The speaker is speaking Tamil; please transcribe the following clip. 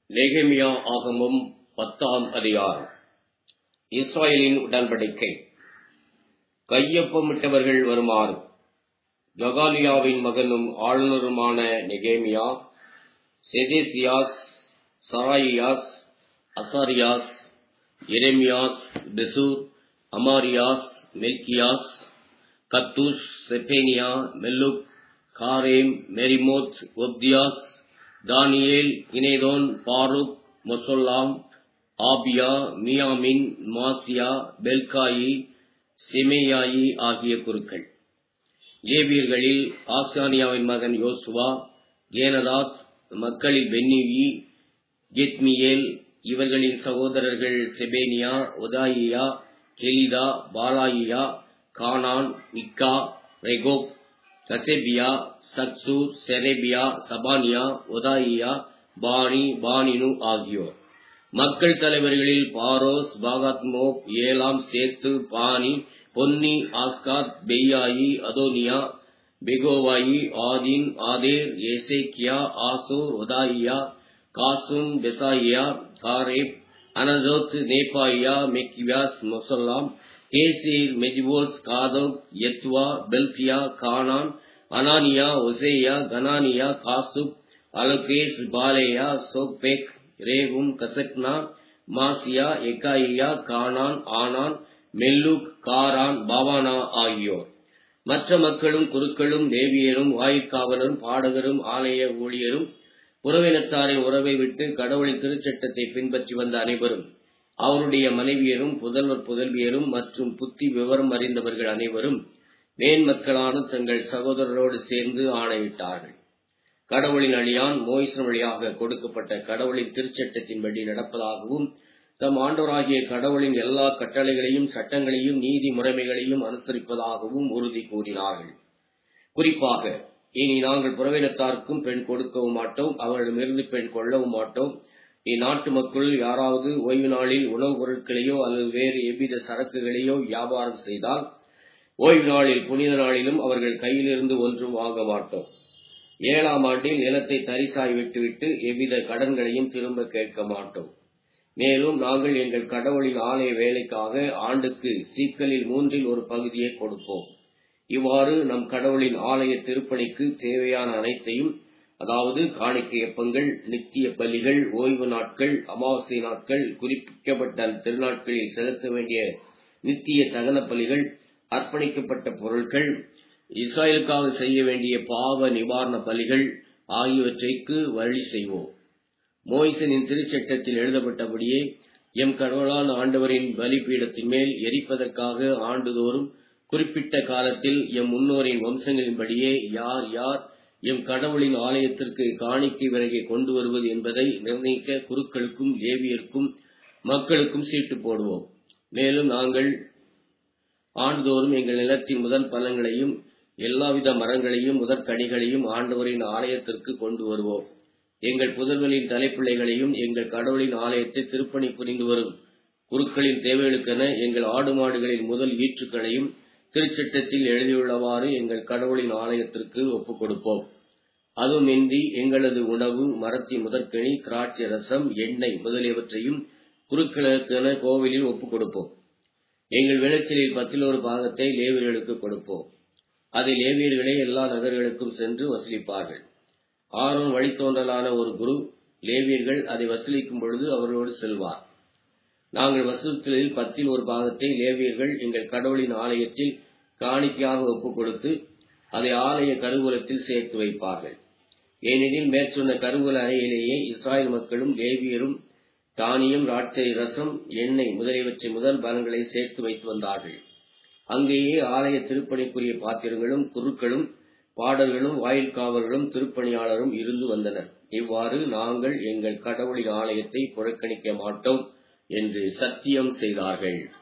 நெகேமியா ஆகமம் பத்தாம் அதிகாரம் இஸ்ராயலின் உடன்படிக்கை கையொப்பமிட்டவர்கள் வருமாறு ஜகாலியாவின் மகனும் ஆளுநருமான நெகேமியா செதேசியாஸ் சராயியாஸ் அசாரியாஸ் எரேமியாஸ் பெசூர் அமாரியாஸ் மெல்கியாஸ் கத்தூஷ் செப்பேனியா மெல்லுக் காரேம் மெரிமோத் ஒப்தியாஸ் தானியேல் இனேதோன் பாருக் மொசொல்லாம் ஆபியா மியாமின் மாசியா பெல்காயி செமேயாயி ஆகிய குருக்கள் லேவியர்களில் ஆசானியாவின் மகன் யோசுவா கேனதாத் மக்களில் பென்னிவி கெத்மியேல் இவர்களின் சகோதரர்கள் செபேனியா ஒதாயியா கெலிதா பாலாயியா கானான் மிக்கா ரெகோப் கசெபியா சக்சூர் செரேபியா சபானியா ஒதாயியா பானி பானினு ஆகியோர் மக்கள் தலைவர்களில் பாரோஸ் பாகாத்மோப் ஏலாம் சேத்து பானி பொன்னி ஆஸ்காத் பெய்யாயி அதோனியா பெகோவாயி ஆதீன் ஆதேர் ஏசேக்கியா ஆசூர் ஒதாயியா காசும் பெசாயியா காரேப் அனதோத் நேபாயியா மெக்கிவியாஸ் மொசல்லாம் கேசீர் மெஜிபோஸ் காதோக் எத்வா பெல்கியா கானான் அனானியா ஒசேயா கனானியா காசுப் அலோகேஸ் பாலேயா சோக்பேக் ரேகும் கசக்னா மாசியா எக்காயியா கானான் ஆனான் மெல்லுக் காரான் பாவானா ஆகியோர் மற்ற மக்களும் குருக்களும் தேவியரும் வாயிற்காவலரும் பாடகரும் ஆலய ஊழியரும் புறவினத்தாரின் உறவை விட்டு கடவுளின் திருச்சட்டத்தை பின்பற்றி வந்த அனைவரும் அவருடைய மனைவியரும் புதல்வர் புதல்வியரும் மற்றும் புத்தி விவரம் அறிந்தவர்கள் அனைவரும் மேன்மக்களான தங்கள் சகோதரரோடு சேர்ந்து ஆணையிட்டார்கள் கடவுளின் அழியான் மோயிசன் வழியாக கொடுக்கப்பட்ட கடவுளின் திருச்சட்டத்தின்படி நடப்பதாகவும் தம் ஆண்டோராகிய கடவுளின் எல்லா கட்டளைகளையும் சட்டங்களையும் நீதி முறைமைகளையும் அனுசரிப்பதாகவும் உறுதி கூறினார்கள் குறிப்பாக இனி நாங்கள் புறவினத்தாருக்கும் பெண் கொடுக்கவும் மாட்டோம் அவர்களிடமிருந்து பெண் கொள்ளவும் மாட்டோம் இந்நாட்டு மக்கள் யாராவது ஓய்வு நாளில் உணவுப் பொருட்களையோ அல்லது வேறு எவ்வித சரக்குகளையோ வியாபாரம் செய்தால் ஓய்வு நாளில் புனித நாளிலும் அவர்கள் கையிலிருந்து ஒன்றும் வாங்க மாட்டோம் ஏழாம் ஆண்டில் நிலத்தை தரிசாய் விட்டுவிட்டு எவ்வித கடன்களையும் திரும்ப கேட்க மாட்டோம் மேலும் நாங்கள் எங்கள் கடவுளின் ஆலய வேலைக்காக ஆண்டுக்கு சீக்கலில் மூன்றில் ஒரு பகுதியை கொடுப்போம் இவ்வாறு நம் கடவுளின் ஆலய திருப்பணிக்கு தேவையான அனைத்தையும் அதாவது காணிக்கை எப்பங்கள் நித்திய பள்ளிகள் ஓய்வு நாட்கள் அமாவாசை நாட்கள் குறிப்பிக்கப்பட்ட திருநாட்களில் செலுத்த வேண்டிய நித்திய தகன பலிகள் அர்ப்பணிக்கப்பட்ட பொருட்கள் இஸ்ராயலுக்காக செய்ய வேண்டிய பாவ நிவாரண பலிகள் ஆகியவற்றைக்கு வழி செய்வோம் மோய்சனின் திருச்சட்டத்தில் எழுதப்பட்டபடியே எம் கடவுளான ஆண்டவரின் பலிபீடத்தின் மேல் எரிப்பதற்காக ஆண்டுதோறும் குறிப்பிட்ட காலத்தில் எம் முன்னோரின் வம்சங்களின்படியே யார் யார் எம் கடவுளின் ஆலயத்திற்கு காணிக்கை விறகை கொண்டு வருவது என்பதை நிர்ணயிக்க குருக்களுக்கும் லேவியருக்கும் மக்களுக்கும் சீட்டு போடுவோம் மேலும் நாங்கள் ஆண்டுதோறும் எங்கள் நிலத்தின் முதல் பலன்களையும் எல்லாவித மரங்களையும் முதற்கனிகளையும் ஆண்டவரின் ஆலயத்திற்கு கொண்டு வருவோம் எங்கள் புதல்வனின் தலைப்பிள்ளைகளையும் எங்கள் கடவுளின் ஆலயத்தை திருப்பணி புரிந்து வரும் குருக்களின் தேவைகளுக்கென எங்கள் ஆடு மாடுகளின் முதல் ஈற்றுக்களையும் திருச்சட்டத்தில் எழுதியுள்ளவாறு எங்கள் கடவுளின் ஆலயத்திற்கு ஒப்புக் கொடுப்போம் அதுவுமின்றி எங்களது உணவு மரத்தின் முதற்கனி திராட்சை ரசம் எண்ணெய் முதலியவற்றையும் குருக்களுக்கென கோவிலில் ஒப்புக் கொடுப்போம் எங்கள் விளைச்சலில் பத்தில் ஒரு பாகத்தை லேவியர்களுக்கு கொடுப்போம் அதை லேவியர்களே எல்லா நகர்களுக்கும் சென்று வசூலிப்பார்கள் ஆரோன் வழித்தோன்றலான ஒரு குரு லேவியர்கள் அதை வசூலிக்கும் பொழுது அவர்களோடு செல்வார் நாங்கள் வசூலித்தலில் பத்தில் ஒரு பாகத்தை லேவியர்கள் எங்கள் கடவுளின் ஆலயத்தில் காணிக்கையாக ஒப்புக் கொடுத்து அதை ஆலய கருவூலத்தில் சேர்த்து வைப்பார்கள் ஏனெனில் மேற்சொன்ன கருவூல அறையிலேயே இஸ்ராயல் மக்களும் லேவியரும் தானியம் ராட்சை ரசம் எண்ணெய் முதலியவற்றை முதல் பலன்களை சேர்த்து வைத்து வந்தார்கள் அங்கேயே ஆலய திருப்பணிக்குரிய பாத்திரங்களும் குருக்களும் பாடல்களும் வாயிற்காவர்களும் திருப்பணியாளரும் இருந்து வந்தனர் இவ்வாறு நாங்கள் எங்கள் கடவுளின் ஆலயத்தை புறக்கணிக்க மாட்டோம் என்று சத்தியம் செய்தார்கள்